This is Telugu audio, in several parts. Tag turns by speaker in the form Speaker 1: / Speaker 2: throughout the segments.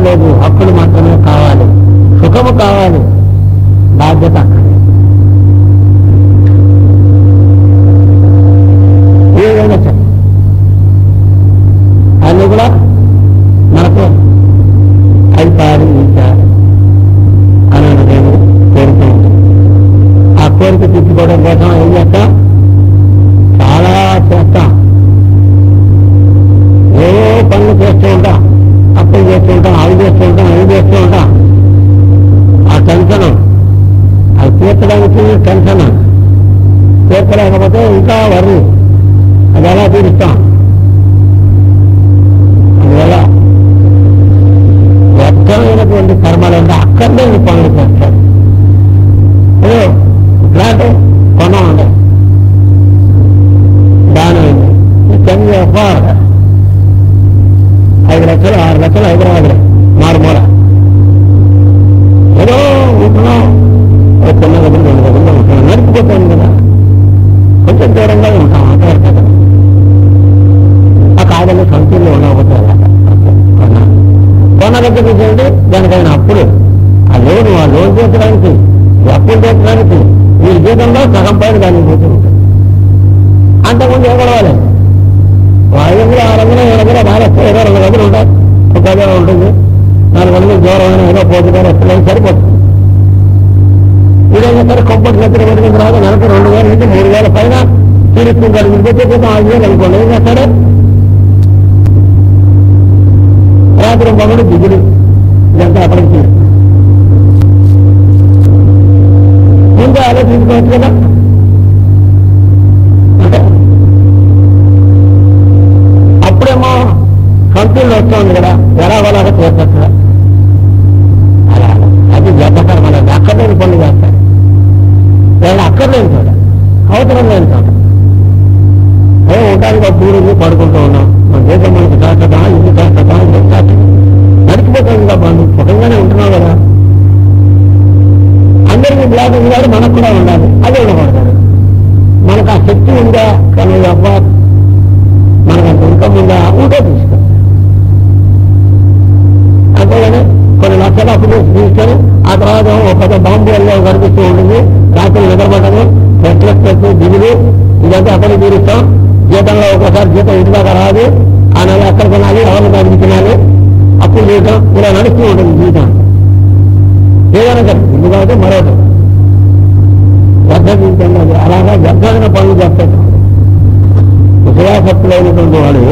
Speaker 1: లేదు హక్కులు మాత్రమే కావాలి సుఖము కావాలి బాధ్యత అక్కడే ఏదైనా చెప్పు అన్ని కూడా మనకు అయిపోయాలి ఇచ్చారు అని నేను కోరుతూ ఉంటాను ఆ కోరిక తీర్చుకోవడం కోసం ఏం చేస్తాం చాలా చేస్తాం ఏవో పనులు చేస్తూ ఉంటాం అప్పులు చేస్తూ ఉంటాం అవి చేస్తూ ఉంటాం ఇవి చేస్తూ ఉంటాం ఆ టెన్షన్ అది తీర్చడానికి టెన్షన్ తీర్చలేకపోతే ఇంకా వర్రి అది ఎలా తీరుస్తాం అందువల్ల వ్యర్థమైనటువంటి కర్మలంటే అక్కర్లేని పనులు చేస్తారు ఏదో ఫ్లాట్ కొన్నామండి దాని చెంది ఐదు లక్షలు ఆరు లక్షలు హైదరాబాద్ మారుమూల ఏదో ఉంటున్నాం ఒక చిన్న గదులు రెండు గదులు ఉంటున్నాం నడిపిపోతాం కదా కొంచెం దూరంగా ఉంటాం అంతవరకు కదా ఆ కాదని సంతూర్లో ఉండకపోతే అలాగా కొన్నా కొన్న దగ్గర చూసేయండి దానికైనా అప్పులు ఆ లోను ఆ లోన్ తీర్చడానికి ఈ అప్పులు తీర్చడానికి మీ జీతంలో సగం పైన దానికి పోతూ ఉంటుంది అంతకుముందు ఏ గొడవలేదు ఐదు వందలు ఆరు వందలు ఏడు వందలు బాగా వస్తాయి ఏదో రెండు వందలు ఉంటాయి ఒక గది ఉంటుంది నాలుగు వందలు దూరమైన ఏదో పోటీ గారు ఎక్కడైనా సరిపోతుంది ఇదేం చేస్తారు కొంపటి నెత్తిన పడిన తర్వాత నెలకు రెండు వేల నుంచి మూడు వేల పైన తీరుస్తుంటాడు ఇంకొచ్చే క్రితం ఐదు వేలు అనుకోండి ఏం చేస్తాడు రాత్రి మగడు దిగుడు ఇదంతా అప్పటికి తీరు ముందే ఆలోచించుకోవచ్చు కదా అంటే అప్పుడేమో కంపెనీలు వస్తుంది కదా ఎలాగోలాగా తీర్చచ్చు అలా అలా. అది వ్యర్థకరమైన అక్కర్లేని పనులు చేస్తారు వాళ్ళు అక్కర్లేని చోట అవసరం లేని చోట అదే ఉండడానికి ఒక పూడి పడుకుంటూ ఉన్నాం మన దేశం మనకి శాశ్వత ఇది శాశ్వత ఇది శాశ్వత నడిచిపోతుంది కదా మనం సుఖంగానే ఉంటున్నాం కదా అందరికీ బ్లాక్ ఉంది కాబట్టి మనకు కూడా ఉండాలి అది ఉండకూడదు మనకు ఆ శక్తి ఉందా కానీ అబ్బా మనకు అంత ఇన్కమ్ ఉందా ఉంటే తీసుకో అంతేగాని కొన్ని లక్షలు అప్పు చేసి తీసుకొని ఆ తర్వాత ఒక పెద్ద బాంబేలో కనిపిస్తూ ఉంటుంది రాత్రి నిద్రపడము నెట్లెస్ పెట్టు దిగులు ఇదంతా అక్కడ తీరుస్తాం జీతంలో ఒకసారి జీతం ఇంటి దాకా రాదు ఆ నెల ఎక్కడ కొనాలి ఎవరిని దానికి తినాలి అప్పులు చేయటం ఇలా నడుస్తూ ఉంటుంది జీవితం ఏదైనా సరే ఇల్లు కాబట్టి మరొకటి వ్యర్థ జీవితం అది అలాగా వ్యర్థమైన పనులు చేస్తాడు విషయాసక్తులైనటువంటి వాడు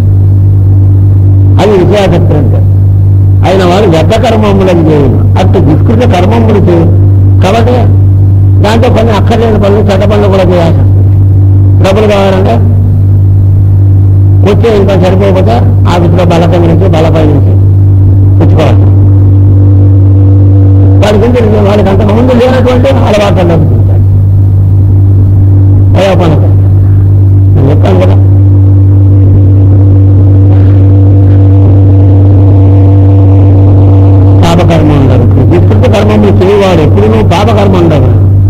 Speaker 1: అది విషయాసక్తులు అంటే ఆయన వాడు వ్యర్థ కర్మములను చేయను అటు విస్తృత కర్మములు చేయు కాబట్టి దాంట్లో కొన్ని అక్కర్లేని పనులు చెడ్డ పనులు కూడా చేయాల్సి వస్తుంది డబ్బులు కావాలంటే వచ్చే ఇంకా సరిపోకపోతే ఆఫీసులో బలపై నుంచి బలపై నుంచి పుచ్చుకోవాలి వాడి గురించి వాడికి అంతకు ముందు లేనటువంటి అలవాట్లు లభించాలి అయ్యో పని నేను చెప్పాను కదా పాపకర్మ ఉండదు విస్తృత కర్మములు చేయవాడు ఎప్పుడు నువ్వు పాపకర్మ ఉండదు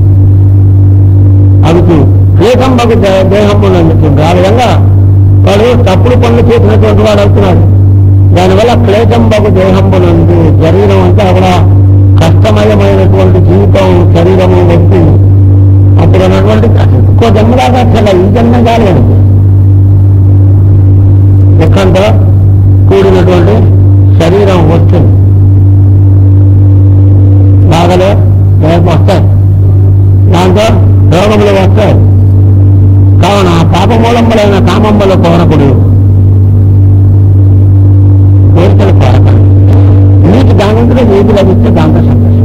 Speaker 1: అవి దేహంబకు దేహం అందుతుంది ఆ విధంగా వాడు తప్పుడు పనులు చేసినటువంటి వాడు అవుతున్నాడు దానివల్ల క్లేశంబకు దేహంబునందు శరీరం అంతా కూడా కష్టమయమైనటువంటి జీవితం శరీరము వస్తుంది అప్పుడు ఉన్నటువంటి ఇంకో జన్మలాగా అసలు ఈ జన్మ కాలేదు దుఃఖంతో కూడినటువంటి శరీరం వస్తుంది బాధలు రేపు వస్తాయి దాంతో రోగములు వస్తాయి కావున ఆ పాపమూలములైన కామమ్మల కోరకుడు కోరికలు కోరకండి నీకు దానంతలో నీకు లభిస్తే దాంతో సంతోషం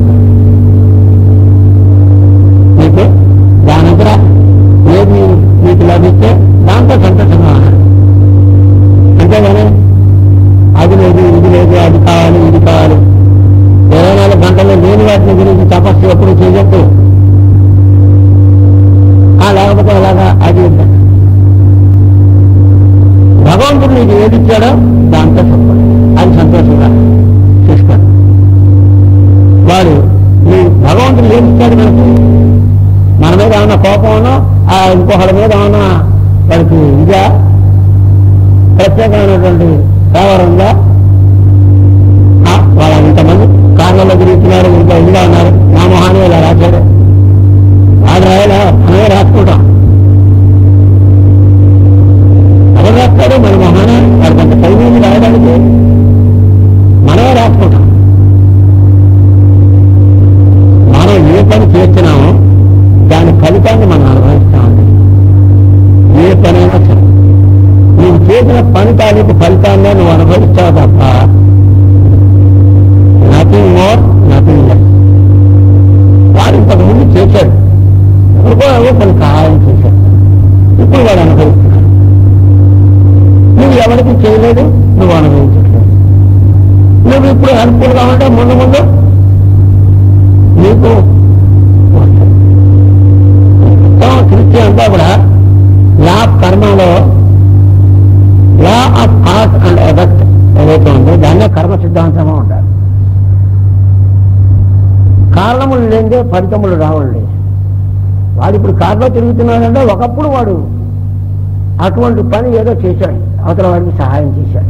Speaker 1: నీకు దానంతర ఏది నీకు లభిస్తే దాంతో సంతోషంగా ఉన్నాడు అంతేగాని అది లేదు ఇది లేదు అది కావాలి ఇది కావాలి ఇరవై నాలుగు గంటల్లో లేని వాటిని గురించి తపస్సు ఎప్పుడు చేయొద్దు ఆ లేకపోతే అలాగా అది ఉంది. భగవంతుడు నీకు ఏది ఇచ్చాడో దాంతో చెప్పండి అది సంతోషంగా చూసుకోండి వాడు నీ భగవంతుడు ఏది ఇచ్చాడు మనకి మన మీద ఏమన్నా కోపం ఉన్నా ఆ ఇంకొకరి మీద ఏమన్నా వాడికి ఇదా ప్రత్యేకమైనటువంటి ఫేవర్ ఉందా ఆ, కొంతమంది కార్లలో తిరుగుతున్నారు ఇంకా ఇంట్లో ఉన్నారు నా మొహాన్ని ఇలా రాశాడు వాడు రాయలా మనమే రాసుకుంటాం ఎవరు రాస్తాడు మన మొహాన వాడు కొంత టైం ఉంది రాయడానికి మనమే రాసుకుంటాం మనం ఏ పని చేస్తున్నామో దాని ఫలితాన్ని మనం అనుభవిస్తామండి ఏ పనైనా సరే నువ్వు చేసిన పని తాలూకు ఫలితాన్ని నువ్వు అనుభవిస్తావు తప్ప నథింగ్ మోర్ నథింగ్ లెస్ వాడు ఇంతకు ముందు చేశాడు ఎవరికో ఏవో కొన్ని సహాయం చేశాడు ఇప్పుడు వాడు అనుభవిస్తున్నాడు నువ్వు ఎవరికి చేయలేదు నువ్వు అనుభవించట్లేదు నువ్వు ఇప్పుడు హెల్ప్ఫుల్గా ఉంటే ముందు ముందు నీకు వస్తాయి. మొత్తం సృష్టి అంతా కూడా లా ఆఫ్ కర్మలో law of cause and effect ఏదైతే ఉందో దాన్నే కర్మ సిద్ధాంతమా ఉండాలి కారణములు లేదే ఫలితములు రావండి వాడు ఇప్పుడు కారులో తిరుగుతున్నాడంటే ఒకప్పుడు వాడు అటువంటి పని ఏదో చేశాడు అవతల వాడికి సహాయం చేశాడు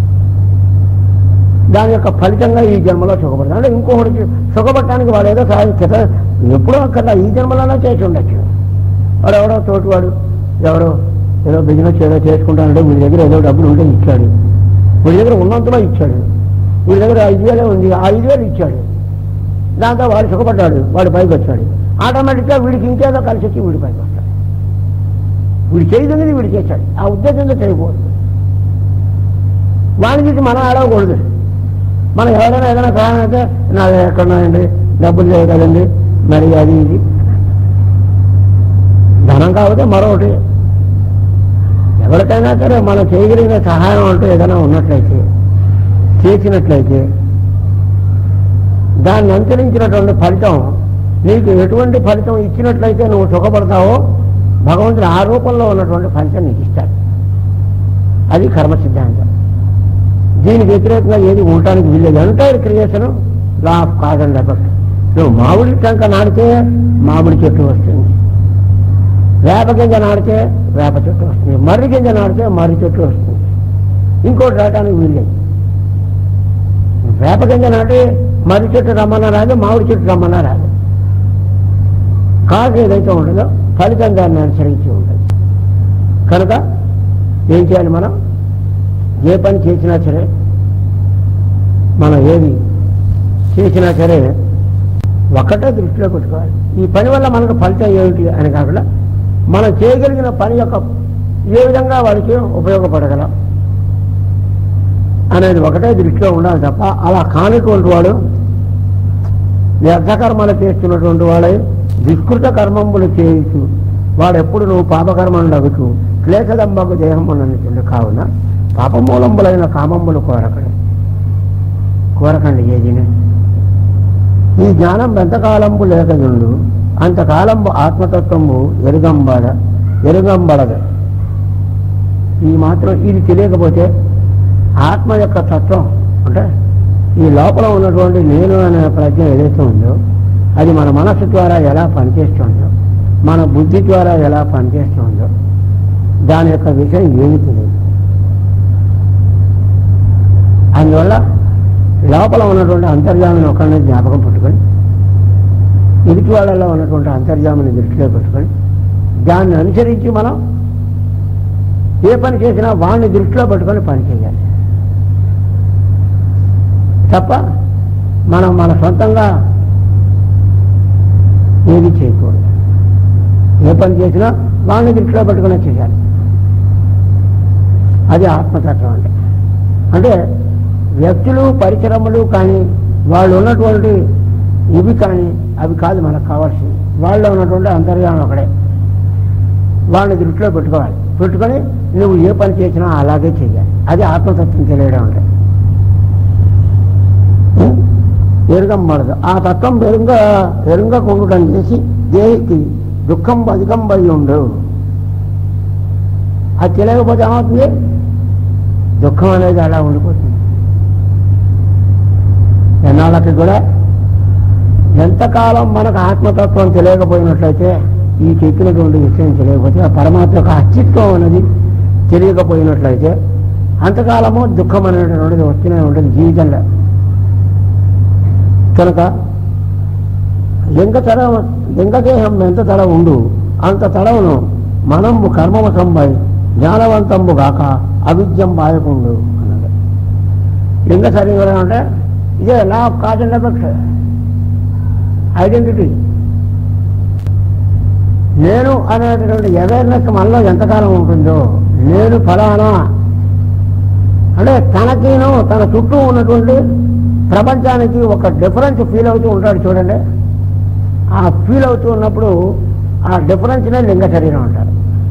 Speaker 1: దాని యొక్క ఫలితంగా ఈ జన్మలో సుఖపడతాడు అంటే ఇంకొకటి సుఖపడటానికి వాడు ఏదో సహాయం చేశాడు ఎప్పుడో అక్కడ ఈ జన్మలోనే చేసి ఉండొచ్చు వాడు ఎవడో తోటివాడు ఎవడో ఏదో బిజినెస్ ఏదో చేసుకుంటానంటే వీడి దగ్గర ఏదో డబ్బులు ఉంటే ఇచ్చాడు వీడి దగ్గర ఉన్నంతలో ఇచ్చాడు వీడి దగ్గర ఐదు వేలే ఉంది ఆ ఐదు వేలు ఇచ్చాడు దాంతో వాడు సుఖపడ్డాడు వాడు పైకి వచ్చాడు ఆటోమేటిక్గా వీడికి ఇంకేదో కలిసి వచ్చి వీడి పైకి వస్తాడు వీడు చేయదనేది వీడు చేశాడు ఆ ఉద్దేశంతో చేయకూడదు వాడిని చూసి మనం ఆడకూడదు మనం ఎవరైనా ఏదైనా సహాయం అయితే నాది ఎక్కడున్నాయండి డబ్బులు లేవు కదండి మరి అది ఇది ధనం కాకపోతే మరొకటి ఎవరికైనా సరే మనం చేయగలిగిన సహాయం అంటూ ఏదైనా ఉన్నట్లయితే చేసినట్లయితే దాన్ని అనుసరించినటువంటి ఫలితం నీకు ఎటువంటి ఫలితం ఇచ్చినట్లయితే నువ్వు సుఖపడతావో భగవంతుడు ఆ రూపంలో ఉన్నటువంటి ఫలితం నీకు ఇస్తాడు అది కర్మ సిద్ధాంతం దీనికి వ్యతిరేకంగా ఏది ఉండటానికి వీల్లేదు entire creation law of cause and effect నువ్వు మామిడి టంక నాడితే మామిడి చెట్టు వస్తుంది వేప గింజ నాడితే వేప చెట్టు వస్తుంది మర్రి గింజ నాడితే మర్రి చెట్టు వస్తుంది ఇంకోటి రావడానికి వీల్లేదు వేప గింజ నాటి మర్రి చెట్టు రమ్మన్నా రాదు మామిడి చెట్టు రమ్మన్నా రాదు కాదు ఏదైతే ఉంటుందో ఫలితం దాన్ని అనుసరించి ఉంటుంది కనుక ఏం చేయాలి మనం ఏ పని చేసినా సరే మనం ఏది చేసినా సరే ఒక్కటే దృష్టిలో పెట్టుకోవాలి ఈ పని వల్ల మనకు ఫలితం ఏమిటి అని కాకుండా మనం చేయగలిగిన పని యొక్క ఏ విధంగా వాడికి ఉపయోగపడగలం అనేది ఒకటే దృష్టిలో ఉండాలి తప్ప అలా కానిటువంటి వాడు వ్యర్థకర్మలు చేస్తున్నటువంటి వాడే దుష్కృత కర్మములు చేయించు వాడెప్పుడు నువ్వు పాపకర్మను లగుతూ క్లేశదంబకు దేహం అన్నట్టు కావున పాపమూలంబులైన కామములు కోరకండి కోరకండి ఏదిని ఈ జ్ఞానం ఎంతకాలంబు లేకయుండు అంతకాలంబు ఆత్మతత్వము ఎరుగంబడ ఎరుగంబడదు ఈ మాత్రం ఇది తెలియకపోతే ఆత్మ యొక్క తత్వం అంటే ఈ లోపల ఉన్నటువంటి నేను అనే ప్రజ్ఞ ఏదైతే ఉందో అది మన మనస్సు ద్వారా ఎలా పనిచేస్తుందో మన బుద్ధి ద్వారా ఎలా పనిచేస్తుందో దాని యొక్క విషయం ఏమి తెలియదు అందువల్ల లోపల ఉన్నటువంటి అంతర్జామిని ఒకరిని జ్ఞాపకం పెట్టుకొని ఎదుటి వాళ్ళలో ఉన్నటువంటి అంతర్జామిని దృష్టిలో పెట్టుకొని దాన్ని అనుసరించి మనం ఏ పని చేసినా వాడిని దృష్టిలో పెట్టుకొని పని చేయాలి తప్ప మనం మన సొంతంగా ఏది చేయకూడదు ఏ పని చేసినా వాడిని దృష్టిలో పెట్టుకునే చేయాలి అది ఆత్మతత్వం అంటే అంటే వ్యక్తులు పరిశ్రమలు కానీ వాళ్ళు ఉన్నటువంటి ఇవి కానీ అవి కాదు మనకు కావాల్సింది వాళ్ళలో ఉన్నటువంటి అంతర్యానం ఒకడే వాళ్ళని దృష్టిలో పెట్టుకోవాలి పెట్టుకొని నువ్వు ఏ పని చేసినా అలాగే చేయాలి అది ఆత్మతత్వం తెలియడం అంటే ఎరుగమ్మడదు ఆ తత్వం పెరుగ పెరుగకుండటం చేసి దేహికి దుఃఖం అధికం పడి ఉండు అది తెలియకపోతే ఏమవుతుంది దుఃఖం అనేది అలా ఉండిపోతుంది ఎన్నాళ్ళకి కూడా ఎంతకాలం మనకు ఆత్మతత్వం తెలియకపోయినట్లయితే ఈ చెప్పినటువంటి విషయం తెలియకపోతే ఆ పరమాత్మ యొక్క అస్తిత్వం అనేది తెలియకపోయినట్లయితే అంతకాలము దుఃఖం అనేటువంటిది వస్తూనే ఉంటుంది జీవితంలో కనుక లింగ తడ లింగదేహం ఎంత తడ ఉండు అంత తడవును మనంబు కర్మవశంబై జ్ఞానవంతంబు గాక అవిద్యం బాయకుండు అన్నది లింగ శరీరం అంటే ఇదే law of cause and effect identity నేను అనేటటువంటి అవేర్నెస్ మనలో ఎంతకాలం ఉంటుందో నేను ఫలానా అంటే తనకిను తన చుట్టూ ఉన్నటువంటి ప్రపంచానికి ఒక డిఫరెన్స్ ఫీల్ అవుతూ ఉంటాడు చూడండి ఆ ఫీల్ అవుతూ ఉన్నప్పుడు ఆ డిఫరెన్స్నే లింగ శరీరం అంటారు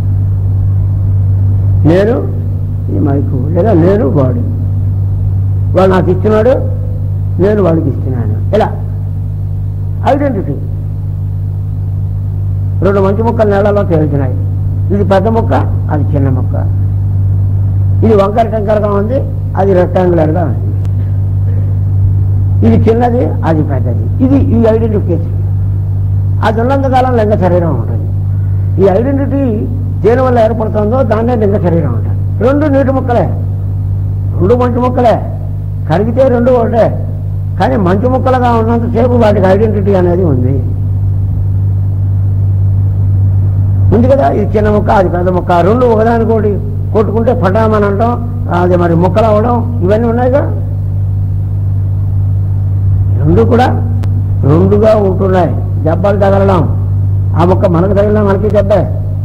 Speaker 1: నేను ఈ మైకు లేదా నేను వాడు వాడు నాకు ఇచ్చినాడు నేను వాడికి ఇస్తున్నాను ఇలా ఐడెంటిటీ రెండు మంచి మొక్కలు నేలలో తేలుతున్నాయి ఇది పెద్ద మొక్క అది చిన్న మొక్క ఇది వంకర టెంకరగా ఉంది అది రెక్టాంగులర్గా ఉంది ఇది చిన్నది అది పెద్దది ఇది ఈ ఐడెంటిఫికేషన్ అది ఉన్నంతకాలం లింగ శరీరం ఉంటుంది ఈ ఐడెంటిటీ దేని వల్ల ఏర్పడుతుందో దాన్నే లింగ శరీరం ఉంటుంది రెండు నీటి ముక్కలే రెండు మంచి ముక్కలే కరిగితే రెండు ఒకటే కానీ మంచి ముక్కలుగా ఉన్నంతసేపు వాటికి ఐడెంటిటీ అనేది ఉంది ఉంది కదా ఇది చిన్న ముక్క అది పెద్ద ముక్క రెండు ఒకదానికోటి కొట్టుకుంటే పటామని అంటాం అది మరి ముక్కలు అవ్వడం ఇవన్నీ ఉన్నాయిగా రెండు కూడా రెండుగా ఉంటున్నాయి దెబ్బలు తగలడం ఆ ముక్క మనకు తగిలినా మనకి దెబ్బే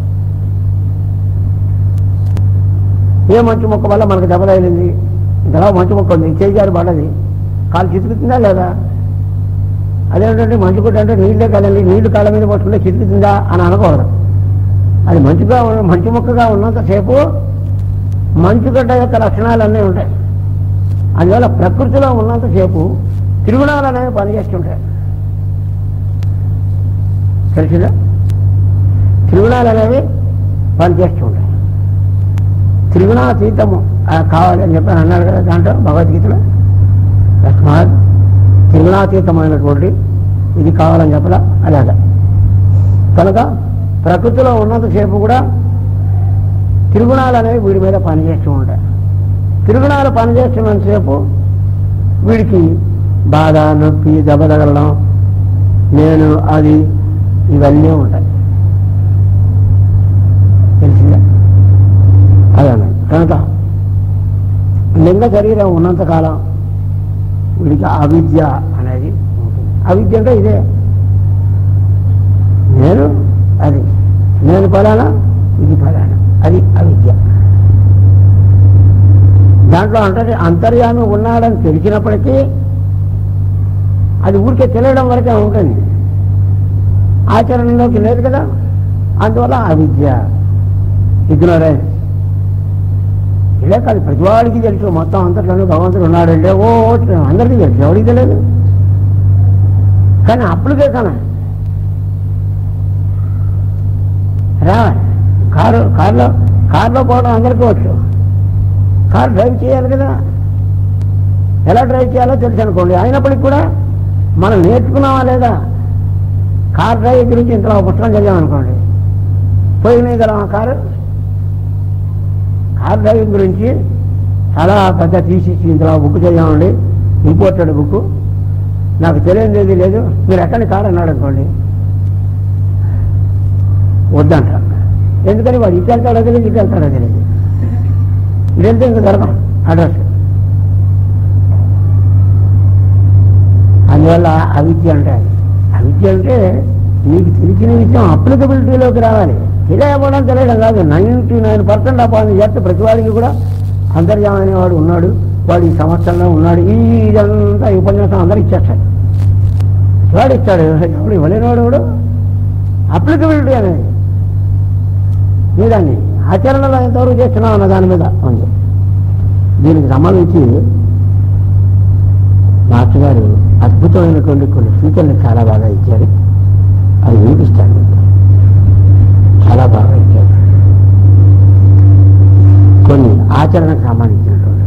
Speaker 1: ఏ మంచి మొక్క వల్ల మనకు దెబ్బ తగిలింది ఇంతలా మంచి మొక్క ఉంది చేయి జారి పడ్డది కాలు చితుకుతుందా లేదా అదేంటంటే మంచి గుడ్డ అంటే నీళ్ళే కదండి నీళ్లు కాళ్ళ మీద పట్టుకుంటే చితుకుతుందా అని అనకూడదు అది మంచిగా ఉన్న- మంచి మొక్కగా ఉన్నంతసేపు మంచుగడ్డ యొక్క లక్షణాలన్నీ ఉంటాయి అందువల్ల ప్రకృతిలో ఉన్నంతసేపు తిరుగుణాలు అనేవి పనిచేస్తుంటాయి తెలిసిందా తిరుగుణాలు అనేవి పనిచేస్తుంటాయి త్రిగుణాతీతము ఆ, కావాలని చెప్పి అన్నాడు కదా దాంట్లో భగవద్గీతలో తస్మాత్ త్రిగుణాతీతమైనటువంటి ఇది కావాలని చెప్పలా అలాగా కనుక ప్రకృతిలో ఉన్నంతసేపు కూడా తిరుగుణాలు అనేవి వీడి మీద పనిచేస్తూ ఉంటాయి తిరుగుణాలు పనిచేస్తున్నంతసేపు వీడికి బాధ నొప్పి దెబ్బ తగలడం నేను అది ఇవన్నీ ఉంటాయి తెలిసిందా అదే కనుక లింగ శరీరం ఉన్నంతకాలం వీడికి అవిద్య అనేది ఉంటుంది అవిద్య అంటే ఇదే నేను అది నేను ఫలానా ఇది ఫలానా అది అవిద్య దాంట్లో అంటే అంతర్యామి ఉన్నాడని తెలిసినప్పటికీ అది ఊరికే తెలియడం వరకే ఉంటుంది ఆచరణలోకి లేదు కదా అందువల్ల అవిద్య ఇగ్నోరెన్స్ ఇదే కాదు ప్రతివాడికి తెలుసు మొత్తం అంతట్లోనే భగవంతుడు ఉన్నాడంటే ఓ అందరికీ తెలుసు ఎవరికి తెలియదు కానీ అప్లికేషన్ రా కారు కారులో కారులో పోవడం అందరికీ వచ్చు కారు డ్రైవ్ చేయాలి కదా ఎలా డ్రైవ్ చేయాలో తెలుసు అనుకోండి అయినప్పటికీ కూడా మనం నేర్చుకున్నామా లేదా కార్ డ్రైవ్ గురించి ఇంతలో ఒక పుస్తకం చదివామనుకోండి పోయినగలం ఆ కారు కార్ డ్రైవింగ్ గురించి చాలా పెద్ద తీసి ఇంతలో బుక్ చదివామండి ఇంపోర్టెడ్ బుక్ నాకు తెలియదు ఏది లేదు మీరు ఎక్కడి కారు అన్నాడు అనుకోండి వద్దంట ఎందుకని వాడు ఇటు వెళ్తాడో తెలియదు ఇటు వెళ్తాడో తెలియదు ఇటు వెళ్తే ఇంకా దొరకం అడ్రస్ అందువల్ల అవిద్య అంటే అది. అవిద్య అంటే నీకు తెలిసిన విషయం అప్లికబిలిటీలోకి రావాలి తెలియకపోవడం తెలియడం కాదు ninety nine percent of on చేస్తే ప్రతి వాడికి కూడా అంతర్జామైన వాడు ఉన్నాడు వాడు ఈ సంవత్సరంలో ఉన్నాడు ఈ ఇదంతా ఈ ఉపన్యాసం అందరికి ఇచ్చేస్తాడు వాడు ఇస్తాడు ఎవడు ఇవ్వలేనివాడు కూడా అప్లికబిలిటీ అనేది మీరు దాన్ని ఆచరణలో ఎంతవరకు చేస్తున్నావు అన్న దాని మీద ఉంది దీనికి సంబంధించి మాస్టర్ గారు అద్భుతమైనటువంటి కొన్ని సూచనలు చాలా బాగా ఇచ్చారు అవి వినిపిస్తాను మీకు. చాలా బాగా ఇచ్చారు కొన్ని ఆచరణకు సంబంధించినటువంటి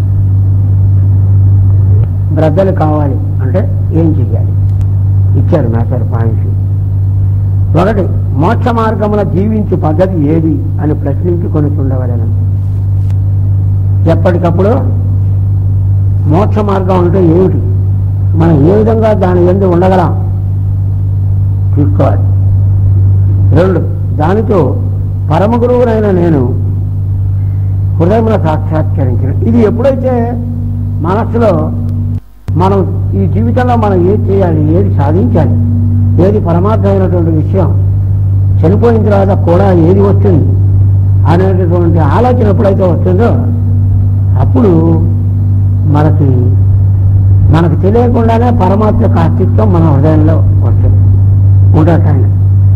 Speaker 1: బ్రద్దలు కావాలి అంటే ఏం చెయ్యాలి ఇచ్చారు మాస్టర్ పాయింట్స్ ఒకటి మోక్ష మార్గమున జీవించు పద్ధతి ఏది అని ప్రశ్నించి కొనుక్కుండవలను ఎప్పటికప్పుడు మోక్ష మార్గం అంటే ఏమిటి మనం ఏ విధంగా దాని ఎందు ఉండగలం చూసుకోవాలి రెండు దానితో పరమ గురువునైన నేను హృదయమున సాక్షాత్కరించిన ఇది ఎప్పుడైతే మనస్సులో మనం ఈ జీవితంలో మనం ఏది చేయాలి ఏది సాధించాలి ఏది పరమార్థమైనటువంటి విషయం చనిపోయిన తర్వాత కూడా ఏది వస్తుంది అనేటటువంటి ఆలోచన ఎప్పుడైతే వస్తుందో అప్పుడు మనకి మనకు తెలియకుండానే పరమాత్మ యొక్క అస్తిత్వం మన హృదయంలో వస్తుంది ఉండటానికి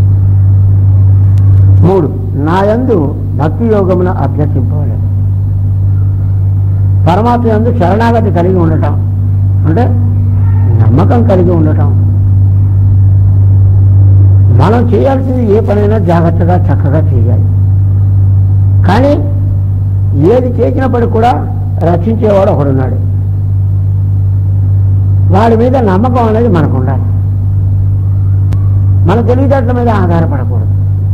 Speaker 1: మూడు నా యందు భక్తి యోగమున అభ్యసింపలేదు పరమాత్మ యందు శరణాగతి కలిగి ఉండటం అంటే నమ్మకం కలిగి ఉండటం మనం చేయాల్సింది ఏ పనైనా జాగ్రత్తగా చక్కగా చేయాలి కానీ ఏది చేసినప్పటికి కూడా రక్షించేవాడు ఒకడున్నాడు వాడి మీద నమ్మకం అనేది మనకు ఉండాలి మన తెలివితేటల మీద ఆధారపడకూడదు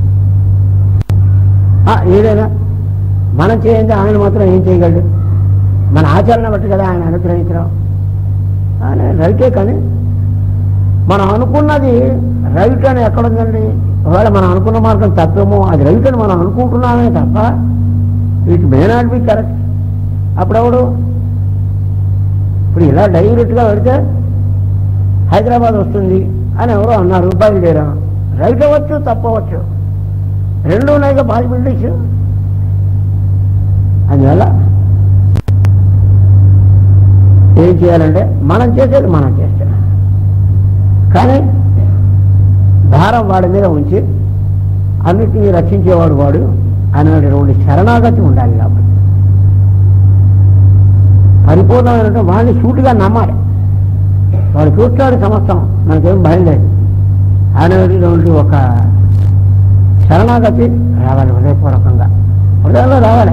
Speaker 1: ఆ, ఏదైనా మనం చేయండి ఆయన మాత్రం ఏం చేయగలడు మన ఆచరణ బట్టి కదా ఆయన అనుగ్రహించడం ఆయన రైటే కానీ మనం అనుకున్నది రైట్ అని ఎక్కడుందండి ఒకవేళ మనం అనుకున్న మార్గం తప్పేమో అది రైట్ అని మనం అనుకుంటున్నామే తప్ప it may not be correct అప్పుడప్పుడు ఇప్పుడు ఇలా డైరెక్ట్గా పెడితే హైదరాబాద్ వస్తుంది అని ఎవరో అన్నారు బయలుదేరాం రైట్ అవ్వచ్చు తప్పవచ్చు రెండు ఉన్నాయిగా పాసిబిలిటీస్ అందువల్ల ఏం చేయాలంటే మనం చేసేది మనం చేస్తాం కానీ భారం వాడి మీద ఉంచి అన్నిటినీ రక్షించేవాడు వాడు అనేటువంటి శరణాగతి ఉండాలి కాబట్టి పరిపూర్ణమైనటువంటి వాడిని సూటిగా నమ్మాలి వాడు చూస్తాడు సమస్తం మనకేం భయం లేదు అనేటువంటి ఒక శరణాగతి రావాలి హృదయపూర్వకంగా హృదయంలో రావాలి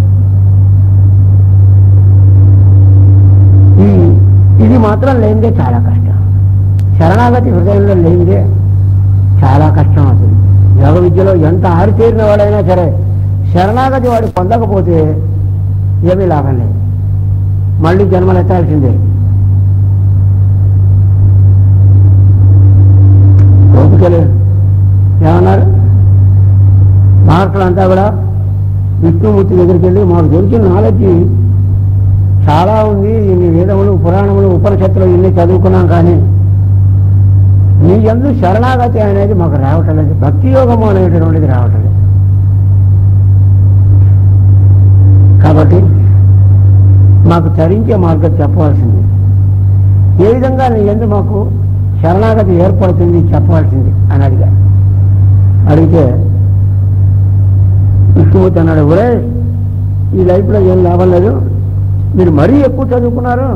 Speaker 1: ఈ ఇది మాత్రం లేనిదే చాలా కష్టం శరణాగతి హృదయంలో లేనిదే చాలా కష్టం అవుతుంది యోగ విద్యలో ఎంత ఆరితేరిన వాడైనా సరే శరణాగతి వాడు పొందకపోతే ఏమీ లాభం లేదు మళ్ళీ జన్మలు ఎత్తాల్సిందే ఓపికలే ఏమన్నారు మహర్షులంతా కూడా విష్ణుమూర్తి దగ్గరికి వెళ్ళి మాకు దొరికిన నాలెడ్జి చాలా ఉంది ఇన్ని వేదములు పురాణములు ఉపనిషత్తులు ఇన్ని చదువుకున్నాం కానీ నీ ఎందు శరణాగతి అనేది మాకు రావటం లేదు భక్తి యోగము అనేటటువంటిది రావటం లేదు కాబట్టి మాకు తరించే మార్గం చెప్పవలసింది ఏ విధంగా నీ ఎందు మాకు శరణాగతి ఏర్పడుతుంది చెప్పవలసింది అని అడిగా అడిగితే విష్ణుమూర్తి అన్నాడు ఒరే ఈ లైఫ్లో ఏం లాభం లేదు మీరు మరీ ఎక్కువ చదువుకున్నారు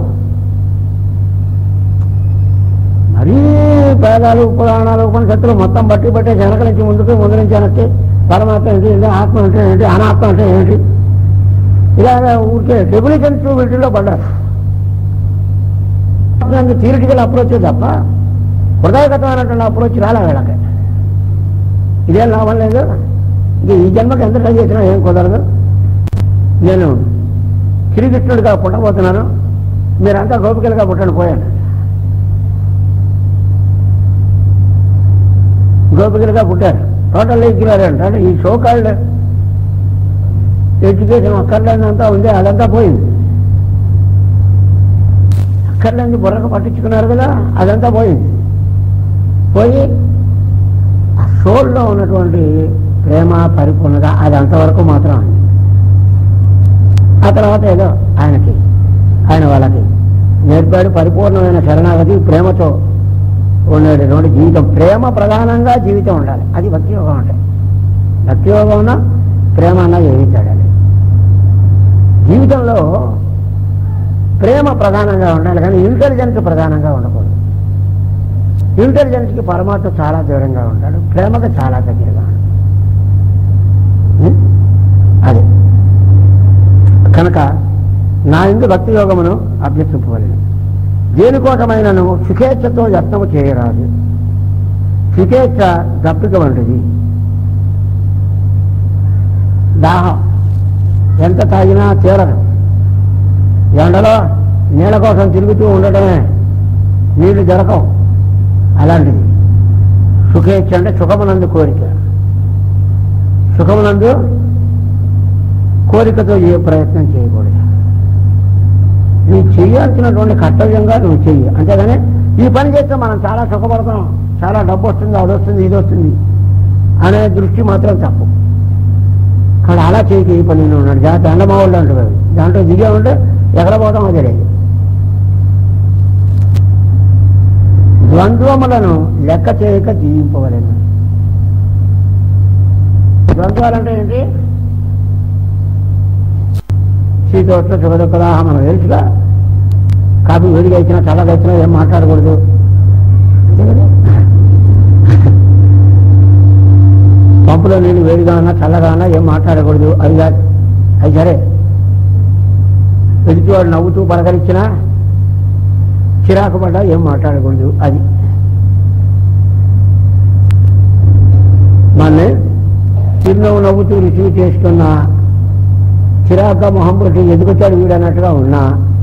Speaker 1: మరీ పేదాలు పురాణాలు ఉపనిషత్తులు మొత్తం బట్టి బట్టే వెనక నుంచి ముందుకు ముందు నుంచి వెనక్కి పరమాత్మ ఏంటి ఏంటి ఆత్మ అంటే ఏంటి అనాత్మ అంటే ఏంటి ఇలాగ ఊరికే డెబిలిషన్స్ వీటిల్లో పడ్డారు థియరిటికల్ అప్రోచ్ తప్ప హృదయగతమైనటువంటి అప్రోచ్ రాలే వీళ్ళకి ఇదేం లాభం లేదు ఇంక ఈ జన్మకి ఎంత ట్రై చేసినా ఏం కుదరదు నేను శ్రీకృష్ణుడిగా పుట్టబోతున్నాను మీరంతా గోపికలుగా పుట్టండి పోయాను గోపికలుగా పుట్టారు టోటల్ ఎగ్గిలారంట అంటే ఈ షోకాల్డ్ ఎడ్యుకేషన్ అక్కర్లేదంతా ఉంది అదంతా పోయింది అక్కర్లేని బుర్రకు పట్టించుకున్నారు కదా అదంతా పోయింది పోయి ఆ సోల్లో ఉన్నటువంటి ప్రేమ పరిపూర్ణత అది అంతవరకు మాత్రం ఉంది. ఆ తర్వాత ఏదో ఆయనకి ఆయన వాళ్ళకి నేర్పాడు పరిపూర్ణమైన శరణాగతి ప్రేమతో ఉండేటటువంటి జీవితం ప్రేమ ప్రధానంగా జీవితం ఉండాలి అది భక్తి యోగం అంటే భక్తి యోగం ఉన్న ప్రేమ అన్న జీవించాలి జీవితంలో ప్రేమ ప్రధానంగా ఉండాలి కానీ ఇంటెలిజెన్స్ ప్రధానంగా ఉండకూడదు ఇంటెలిజెన్స్కి పరమాత్మ చాలా దూరంగా ఉంటాడు ప్రేమకు చాలా దగ్గరగా ఉంటాడు ఉం? అది కనుక నా ఇందు భక్తి యోగమును అభ్యసింపవలను దేనికోసమైనను సుఖేచ్ఛతో యత్నము చేయరాదు సుఖేచ్ఛ దప్పిక వంటిది దాహం ఎంత తాగినా తీరదు ఎండలో నీళ్ళ కోసం తిరుగుతూ ఉండటమే నీళ్లు దొరకవు అలాంటిది సుఖేచ్ఛ అంటే సుఖమునందు కోరిక సుఖమునందు కోరికతో ఏ ప్రయత్నం చేయకూడదు నువ్వు చేయాల్సినటువంటి కర్తవ్యంగా నువ్వు చెయ్యి అంతేగాని ఈ పని చేస్తే మనం చాలా సుఖపడతాం చాలా డబ్బు వస్తుంది అది వస్తుంది ఇది వస్తుంది అనే దృష్టి మాత్రం తప్పు కానీ అలా చేయక ఈ పని నేను ఉన్నాడు జాగ్రత్త ఎండమావుళ్ళు అంటారు దాంట్లో దిగే ఉంటే ఎక్కడ పోతాం అదే లేదు ద్వంద్వములను లెక్క చేయక జీవింపవలేను ద్వంద్వాలంటే ఏంటి శీతోష్ణ సుఖదుఖదాహ మనం తెలుసుగా కాఫీ వేడిగా ఇచ్చినా చల్లగా ఇచ్చినా ఏం మాట్లాడకూడదు అంతే కదా పంపులో నీళ్ళు వేడిగా ఉన్నా చల్లగా ఉన్నా ఏం మాట్లాడకూడదు అది కాదు అది సరే ఎదుటివాడు నవ్వుతూ పలకరించినా చిరాకు పడ్డా ఏం మాట్లాడకూడదు అది మన చిరునవ్వు నవ్వుతూ రుచి చేసుకున్న చిరాక మొహం పెట్టి ఎదుగుతాడు వీడు అన్నట్టుగా ఉన్నా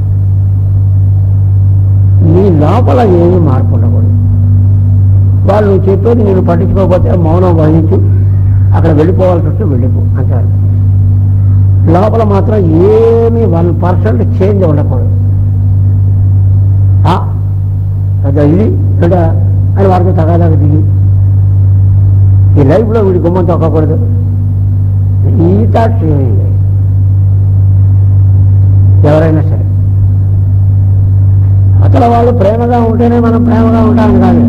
Speaker 1: నీ లోపల ఏమీ మార్పు ఉండకూడదు వాళ్ళు నువ్వు చెప్పేది నేను పట్టించుకోకపోతే మౌనం వహించు అక్కడ వెళ్ళిపోవాల్సి వస్తే వెళ్ళిపో అంటారు లోపల మాత్రం ఏమీ వన్ పర్సెంట్ చేంజ్ ఉండకూడదు ఆ, అదా ఇది లేదా అని వారితో తగాదాగా దిగి ఈ లైఫ్లో వీడి గుమ్మం తొక్కకూడదు ఈ థాట్స్ ఏమీ లేవు. ఎవరైనా సరే అవతల వాళ్ళు ప్రేమగా ఉంటేనే మనం ప్రేమగా ఉంటామని కాదు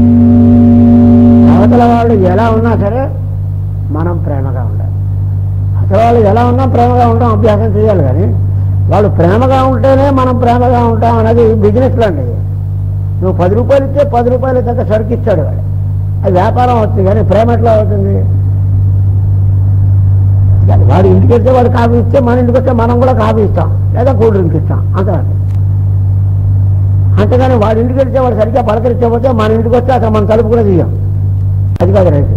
Speaker 1: అవతల వాళ్ళు ఎలా ఉన్నా సరే మనం ప్రేమగా ఉండాలి అసలు వాళ్ళు ఎలా ఉన్నా ప్రేమగా ఉంటాం అభ్యాసం చేయాలి కానీ వాళ్ళు ప్రేమగా ఉంటేనే మనం ప్రేమగా ఉంటాం అనేది బిజినెస్ లాంటిది నువ్వు పది రూపాయలు ఇస్తే పది రూపాయలు ఇద్దంత సరుకు ఇస్తాడు వాడు అది వ్యాపారం అవుతుంది కానీ ప్రేమ ఎట్లా అవుతుంది అది వాడు ఇంటికి వెళ్తే వాడు కాఫీ ఇస్తే మన ఇంటికి వస్తే మనం కూడా కాఫీ ఇస్తాం లేదా కూల్ డ్రింక్ ఇస్తాం అంతే అంతేగాని వాడి ఇంటికి వెళ్తే వాడు సరిగ్గా పలకరించకపోతే మన ఇంటికి వస్తే అసలు మన తలుపు కూడా తీయం అది కాదు రైతు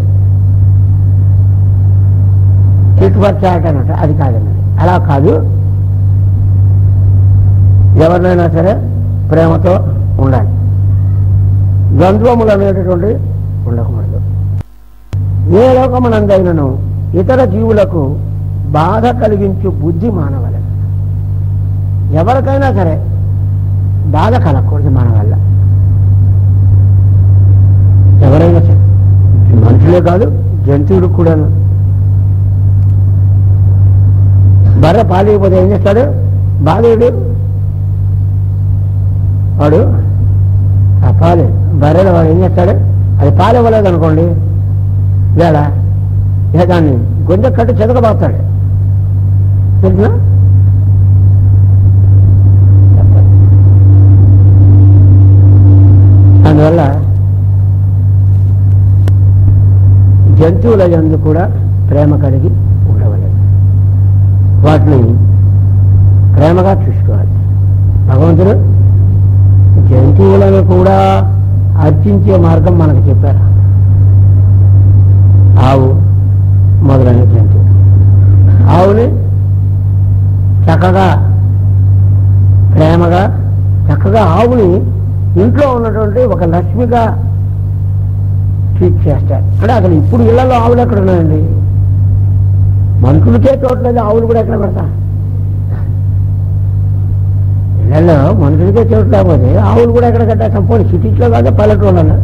Speaker 1: చిట్ ఫర్ చాట్ అన్నట్ట అది కాదండి అలా కాదు ఎవరినైనా సరే ప్రేమతో ఉండాలి ద్వంద్వములు అనేటటువంటి ఉండకూడదు ఏ లోకమునందైనను ఇతర జీవులకు బాధ కలిగించు బుద్ధి మానవల ఎవరికైనా సరే బాధ కలగకూడదు మన వల్ల ఎవరైనా సరే మనుషులే కాదు జంతువులు కూడాను బర్రె పాలిపోతే ఏం చేస్తాడు బాధేడు వాడు ఆ పాలు బర్రెలు వాడు ఏం చేస్తాడు అది పాలు ఇవ్వలేదు అనుకోండి వేళ ఇక దాన్ని గుంజ కట్టు చెదకబాస్తాడు తెలిసిన అందువల్ల జంతువుల యందు కూడా ప్రేమ కలిగి ఉండవలేదు వాటిని ప్రేమగా చూసుకోవాలి భగవంతుడు జంతువులను కూడా అర్చించే మార్గం మనకు చెప్పారు ఆవు మొదలైన జంతువు ఆవుని చక్కగా ప్రేమగా చక్కగా ఆవుని ఇంట్లో ఉన్నటువంటి ఒక లక్ష్మిగా ట్రీట్ చేస్తారు అంటే అసలు ఇప్పుడు ఇళ్లలో ఆవులు ఎక్కడ ఉన్నాయండి మనుషులకే చోట్లేదు ఆవులు కూడా ఎక్కడ పెడతా ఇళ్లలో మనుషులకే చోటు లేకపోతే ఆవులు కూడా ఎక్కడ కట్టేస్తాం పోనీ సిటీస్లో కాదు పల్లెటూళ్ళలో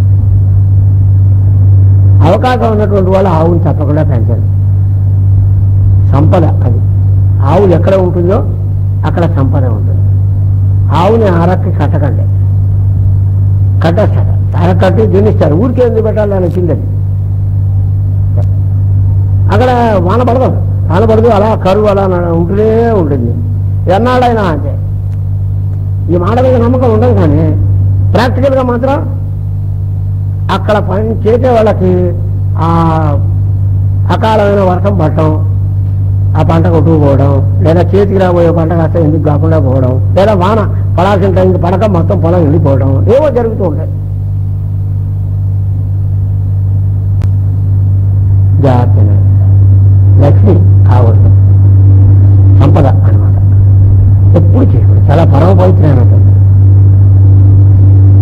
Speaker 1: అవకాశం ఉన్నటువంటి వాళ్ళు ఆవుని తప్పకుండా పెంచాలి సంపద అది ఆవులు ఎక్కడ ఉంటుందో అక్కడ సంపద ఉంటుంది ఆవుని ఆరక్కి కట్టకండి కట్టేస్తారు అర కట్టి దినిస్తారు ఊరికే ఎందుకు పెట్టాలి అని కిందది అక్కడ వాన పడదు వాన పడదు అలా కరువు అలా న- ఉంటూనే ఉంటుంది ఎన్నాళ్ళైనా అంతే ఈ మాట మీద నమ్మకం ఉండదు కానీ ప్రాక్టికల్గా మాత్రం అక్కడ పని చేసే వాళ్ళకి ఆ అకాలమైన వర్షం పడటం ఆ పంట కొట్టుకుపోవడం లేదా చేతికి రాబోయే పంట కాస్త ఎందుకు కాకుండా పోవడం లేదా వాన పడాల్సిన టైంకి పడక మొత్తం పొలం వెళ్ళిపోవడం ఏవో జరుగుతూ ఉంటాయి జాగ్రత్త లక్ష్మి కావద్దు సంపద అన్నమాట ఎప్పుడు చేయకూడదు చాలా పరమ పవిత్రమైనటువంటి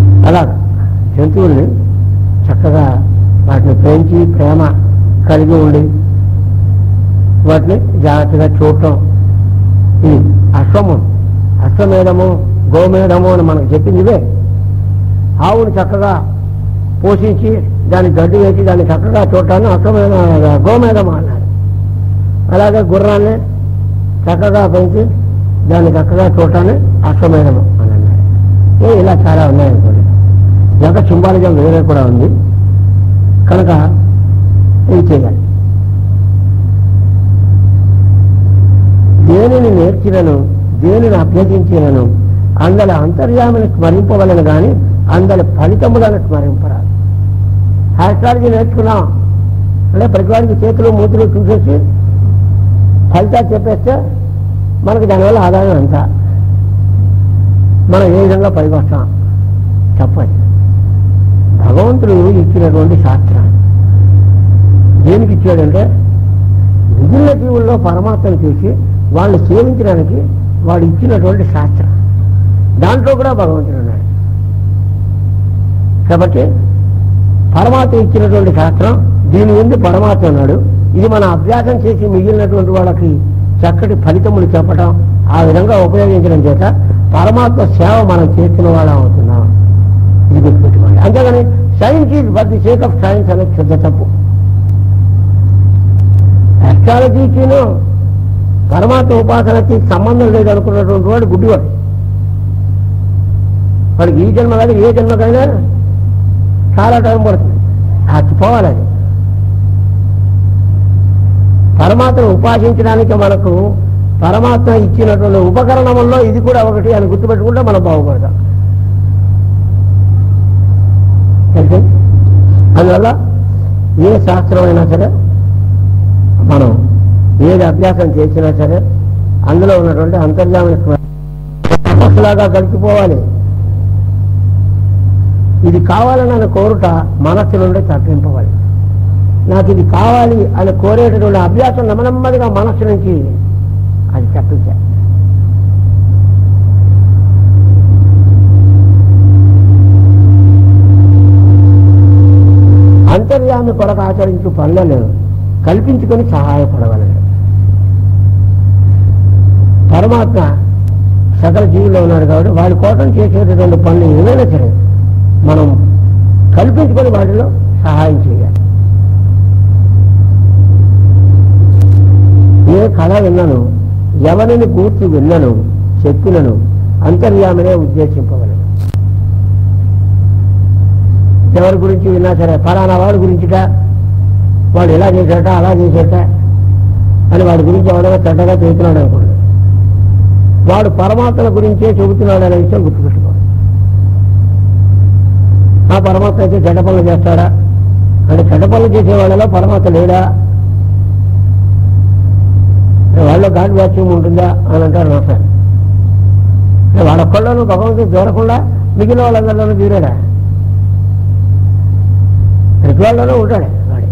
Speaker 1: జంతువుల్ని చక్కగా వాటిని పెంచి ప్రేమ కలిగి ఉండి వాటిని జాగ్రత్తగా చూడటం ఇది అశ్వము అశ్వమేధము గోమేధము అని మనకు చెప్పింది ఇవే ఆవుని చక్కగా పోషించి దానికి గడ్డి వేసి దాన్ని చక్కగా చూడటాన్ని అశ్వమేధ గోమేధము అన్నారు అలాగే గుర్రాన్ని చక్కగా పెంచి దాన్ని చక్కగా చూడటాన్ని అశ్వమేధము అని అన్నారు ఏ ఇలా చాలా ఉన్నాయనుకోండి ఇంకా సింబాలిజం వేరే కూడా ఉంది కనుక ఇది చేయాలి దేనిని నేర్చినను దేనిని అభ్యసించినను అందరి అంతర్యామిని స్మరింపవలను గాని అందరి ఫలితములను స్మరింపరాదు ఆస్ట్రాలజీ నేర్చుకున్నాం అంటే ప్రతివాడికి చేతులు మూతులు చూసేసి ఫలితాలు చెప్పేస్తే మనకి దానివల్ల ఆదాయం ఎంత మనం ఏ విధంగా పైకి వస్తాం చెప్పండి భగవంతుడు ఇచ్చినటువంటి శాస్త్రాన్ని దేనికి ఇచ్చాడంటే మిగిలిన జీవుల్లో పరమాత్మను చూసి వాళ్ళు సేవించడానికి వాడు ఇచ్చినటువంటి శాస్త్రం దాంట్లో కూడా భగవంతుడు ఉన్నాడు కాబట్టి పరమాత్మ ఇచ్చినటువంటి శాస్త్రం దీని ముందు పరమాత్మ ఉన్నాడు ఇది మన అభ్యాసం చేసి మిగిలినటువంటి వాళ్ళకి చక్కటి ఫలితములు చెప్పటం ఆ విధంగా ఉపయోగించడం చేత పరమాత్మ సేవ మనం చేస్తున్న వాళ్ళం అవుతున్నాం ఇది గుర్తుపెట్టుకోండి అంతేగాని science is for the sake of science అనేది పెద్ద తప్పు అస్ట్రాలజీకిను పరమాత్మ ఉపాసనకి సంబంధం లేదు అనుకున్నటువంటి వాడు గుడ్డివాడు వాడికి ఈ జన్మ కాదు ఏ జన్మకైనా చాలా టైం పడుతుంది అది పోవాలి అది పరమాత్మను ఉపాసించడానికి మనకు పరమాత్మ ఇచ్చినటువంటి ఉపకరణముల్లో ఇది కూడా ఒకటి అని గుర్తుపెట్టుకుంటే మనం బాగుపడతాం ఓకే? అందువల్ల ఏ శాస్త్రమైనా సరే మనం ఏది అభ్యాసం చేసినా సరే అందులో ఉన్నటువంటి అంతర్జామ తపస్సులాగా గడిచిపోవాలి ఇది కావాలని అని కోరుట మనస్సు నుండి తప్పింపవాలి నాకు ఇది కావాలి అని కోరేటటువంటి అభ్యాసం నెమ్మదిగా మనస్సు నుంచి అది తప్పించాలి అంతర్యామి కొరకు ఆచరించు పనులను కల్పించుకొని సహాయపడగలడు పరమాత్మ సకల జీవుల్లో ఉన్నాడు కాబట్టి వాడి కోసం చేసేటటువంటి పనులు ఏమైనా సరే మనం కల్పించుకొని వాటిలో సహాయం చేయాలి ఏ కళ విన్నను ఎవరిని కూర్చి విన్నను చెప్పినను అంతర్యామినే ఉద్దేశింపవలను ఎవరి గురించి విన్నా సరే ఫలానా వాడి గురించిట వాడు ఇలా చేశాట అలా చేశాట అని వాడి గురించి ఎవడో చెడ్డగా చెబుతున్నాడు అనుకోండి వాడు పరమాత్మల గురించే చెబుతున్నాడు అనే విషయం గుర్తుపెట్టుకోవాలి ఆ పరమాత్మ అయితే చెడ్డ పనులు చేస్తాడా అంటే చెడ్డ పనులు చేసే వాళ్ళలో పరమాత్మ లేడా వాళ్ళలో గాడ్ వాక్యం ఉంటుందా అని అంటారు నాసారి వాళ్ళొక్కళ్ళను భగవంతుడు చూడకుండా మిగిలిన వాళ్ళందరిలోనూ తీరాడా ప్రతి వాళ్ళలోనూ ఉంటాడు వాడి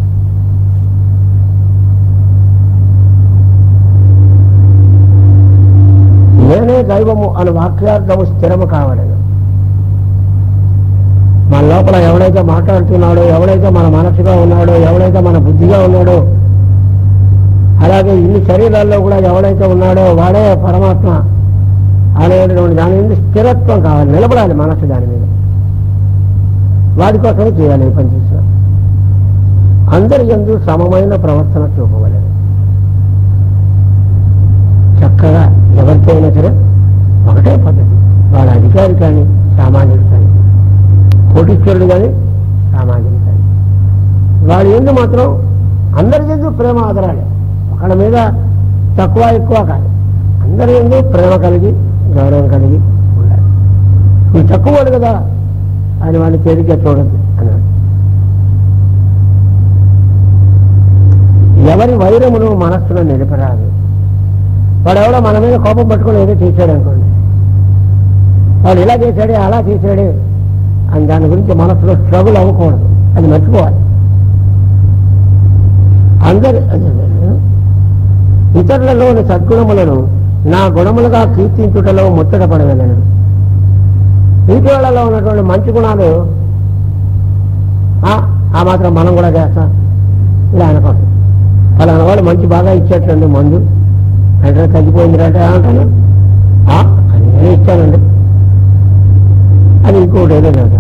Speaker 1: నేనే దైవము అని వాక్యార్థము స్థిరము కావడను మన లోపల ఎవడైతే మాట్లాడుతున్నాడో ఎవడైతే మన మనసుగా ఉన్నాడో ఎవడైతే మన బుద్ధిగా ఉన్నాడో అలాగే ఇన్ని శరీరాల్లో కూడా ఎవడైతే ఉన్నాడో వాడే పరమాత్మ అనేటువంటి దాని మీద స్థిరత్వం కావాలి నిలబడాలి మనసు దాని మీద వాడి కోసమే చేయాలి ఈ పని చేసిన అందరి ఎందు సమమైన ప్రవర్తన చూపవలేదు చక్కగా ఎవరికైనా సరే ఒకటే పద్ధతి వాడు అధికారి కానీ సామాన్యుడు కానీ కోటీశ్వరుడు కానీ సామాన్యుడు కానీ వాడి ఎందు మాత్రం అందరి ఎందు ప్రేమ ఆదరాలి ఒకళ్ళ మీద తక్కువ ఎక్కువ కాదు అందరి ఎందు ప్రేమ కలిగి గౌరవం కలిగి ఉండాలి నువ్వు తక్కువ వాడు కదా అని వాడిని తేలిగ్గా చూడద్దు అన్నాడు ఎవరి వైరమును మనస్సులో నిలిపరాదు వాడు ఎవడో మన మీద కోపం పట్టుకొని ఏదో చేశాడు అనుకోండి వాడు ఇలా చేశాడే అలా చేశాడే అని దాని గురించి మనసులో స్ట్రగుల్ అవ్వకూడదు అది మర్చిపోవాలి అందరి ఇతరులలోని సద్గుణములను నా గుణములుగా కీర్తించుటలో ముచ్చటపడగలను ఇంటి వాళ్ళలో ఉన్నటువంటి మంచి గుణాలు మాత్రం మనం కూడా చేస్తాం ఇలా అనుకోండి ఫలానా వాడు మంచి బాగా ఇచ్చేటండి మందు అంటే తగ్గిపోయిందిరా అంటే ఏమంటాను "ఆ, అది నేను ఇచ్చానండి అది ఇంకోటి ఏదో లేదు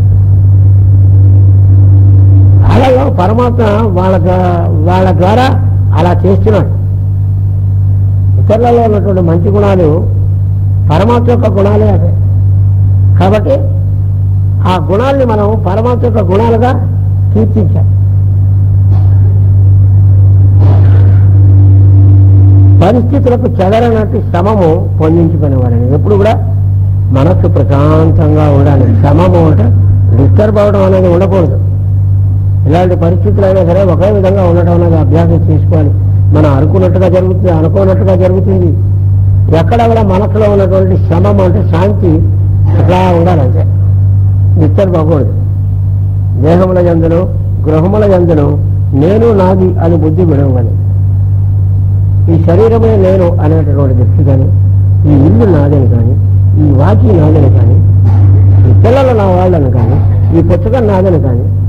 Speaker 1: అలాగే పరమాత్మ వాళ్ళ ద్వా- వాళ్ళ ద్వారా అలా చేస్తున్నాడు ఇతరులలో ఉన్నటువంటి మంచి గుణాలు పరమాత్మ యొక్క గుణాలే అదే కాబట్టి ఆ గుణాల్ని మనం పరమాత్మ యొక్క గుణాలుగా కీర్తించాలి పరిస్థితులకు చెదరనట్టు శ్రమము పొందించుకునేవాడని ఎప్పుడు కూడా మనస్సు ప్రశాంతంగా ఉండాలి శ్రమము అంటే డిస్టర్బ్ అవడం అనేది ఉండకూడదు ఇలాంటి పరిస్థితులు అయినా సరే ఒకే విధంగా ఉండటం అనేది అభ్యాసం చేసుకోవాలి మనం అనుకున్నట్టుగా జరుగుతుంది అనుకోనట్టుగా జరుగుతుంది ఎక్కడ కూడా మనసులో ఉన్నటువంటి శ్రమం అంటే శాంతి అట్లా ఉండాలంటే డిస్టర్బ్ అవ్వకూడదు దేహముల ఎందును గృహముల ఎందును నేను నాది అని బుద్ధి విడవని ఈ శరీరమే నేను అనేటటువంటి వ్యక్తి కానీ ఈ ఇల్లు నాదని కానీ ఈ వాకి నాదని కానీ ఈ పిల్లలు నా వాళ్ళని కానీ ఈ పుస్తకం నాదని కానీ